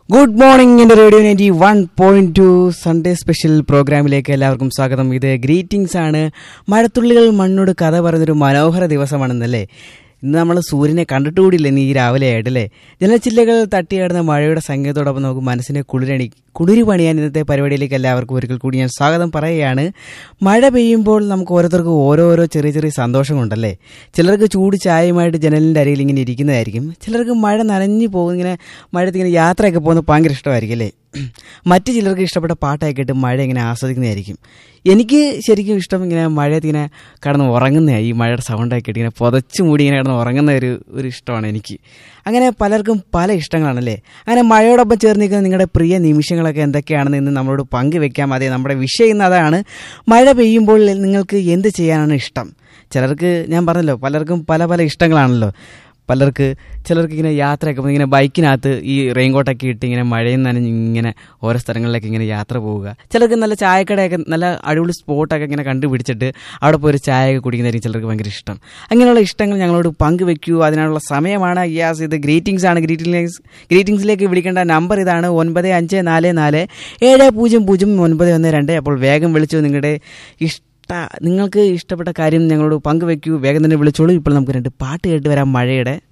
good morning എൻ്റെ radio ninety one point two Sunday special പ്രോഗ്രാമിലേക്ക് എല്ലാവർക്കും സ്വാഗതം ഇത് ഗ്രീറ്റിംഗ്സ് ആണ് മഴത്തുള്ളികൾ മണ്ണോട് കഥ പറയുന്നൊരു മനോഹര ദിവസമാണെന്നല്ലേ ഇന്ന് നമ്മൾ സൂര്യനെ കണ്ടിട്ടുകൂടില്ല ഇന്ന് ഈ രാവിലെ ആയിട്ടല്ലേ ജലച്ചില്ലകൾ തട്ടിയാടുന്ന മഴയുടെ സംഗീതത്തോടൊപ്പം നമുക്ക് മനസ്സിനെ കുളിരണി കുളിരി പണിയാൻ ഇന്നത്തെ പരിപാടിയിലേക്ക് എല്ലാവർക്കും ഒരിക്കൽ കൂടി ഞാൻ സ്വാഗതം പറയുകയാണ് മഴ പെയ്യുമ്പോൾ നമുക്ക് ഓരോരുത്തർക്കും ഓരോരോ ചെറിയ ചെറിയ സന്തോഷങ്ങളുണ്ടല്ലേ ചിലർക്ക് ചൂട് ചായയുമായിട്ട് ജനലിൻ്റെ അരികിൽ ഇങ്ങനെ ഇരിക്കുന്നതായിരിക്കും ചിലർക്ക് മഴ നനഞ്ഞു പോകുന്ന ഇങ്ങനെ മഴയത്ത് ഇങ്ങനെ യാത്രയൊക്കെ പോകുന്നത് ഭയങ്കര ഇഷ്ടമായിരിക്കും അല്ലേ മറ്റു ചിലർക്ക് ഇഷ്ടപ്പെട്ട പാട്ടൊക്കെ കേട്ട് മഴ ഇങ്ങനെ ആസ്വദിക്കുന്നതായിരിക്കും എനിക്ക് ശരിക്കും ഇഷ്ടം ഇങ്ങനെ മഴയത്ത് ഇങ്ങനെ കിടന്ന് ഉറങ്ങുന്നതാണ് ഈ മഴയുടെ സൗണ്ടൊക്കെ കേട്ട് ഇങ്ങനെ പുതച്ചു മൂടി ഇങ്ങനെ കിടന്ന് ഉറങ്ങുന്ന ഒരു ഒരു ഇഷ്ടമാണ് എനിക്ക് അങ്ങനെ പലർക്കും പല ഇഷ്ടങ്ങളാണല്ലേ അങ്ങനെ മഴയോടൊപ്പം ചേർന്ന് നിൽക്കുന്ന നിങ്ങളുടെ പ്രിയ നിമിഷങ്ങളൊക്കെ എന്തൊക്കെയാണെന്ന് ഇന്ന് നമ്മളോട് പങ്കുവെക്കാം അതെ നമ്മുടെ വിഷയം ഇന്ന് അതാണ് മഴ പെയ്യുമ്പോൾ നിങ്ങൾക്ക് എന്ത് ചെയ്യാനാണ് ഇഷ്ടം ചിലർക്ക് ഞാൻ പറഞ്ഞല്ലോ പലർക്കും പല പല ഇഷ്ടങ്ങളാണല്ലോ പലർക്ക് ചിലർക്ക് ഇങ്ങനെ യാത്രയൊക്കെ പോകുമ്പോൾ ഇങ്ങനെ ബൈക്കിനകത്ത് ഈ റെയിൻകോട്ടൊക്കെ ഇട്ട് ഇങ്ങനെ മഴയും നനഞ്ഞ് ഇങ്ങനെ ഓരോ സ്ഥലങ്ങളിലേക്ക് ഇങ്ങനെ യാത്ര പോവുക ചിലർക്ക് നല്ല ചായക്കടയൊക്കെ നല്ല അടിപൊളി സ്പോട്ടൊക്കെ ഇങ്ങനെ കണ്ടുപിടിച്ചിട്ട് അവിടെ പോയി ഒരു ചായയൊക്കെ കുടിക്കുന്നതായിരിക്കും ചിലർക്ക് ഭയങ്കര ഇഷ്ടം അങ്ങനെയുള്ള ഇഷ്ടങ്ങൾ ഞങ്ങളോട് പങ്കുവെക്കൂ അതിനുള്ള സമയമാണ് യാസ് ഇത് ഗ്രീറ്റിംഗ്സ് ആണ് ഗ്രീറ്റിംഗ്സ് ഗ്രീറ്റിംഗ്സിലേക്ക് വിളിക്കേണ്ട നമ്പർ ഇതാണ് ഒൻപത് അഞ്ച് നാല് നാല് ഏഴ് പൂജ്യം പൂജ്യം ഒൻപത് ഒന്ന് രണ്ട് അപ്പോൾ വേഗം വിളിച്ചു നിങ്ങളുടെ ഇഷ്ട നിങ്ങൾക്ക് ഇഷ്ടപ്പെട്ട കാര്യം ഞങ്ങളോട് പങ്കുവെക്കൂ വേഗം തന്നെ വിളിച്ചോളൂ ഇപ്പോൾ നമുക്ക് രണ്ട് പാട്ട് കേട്ട് വരാം മഴയുടെ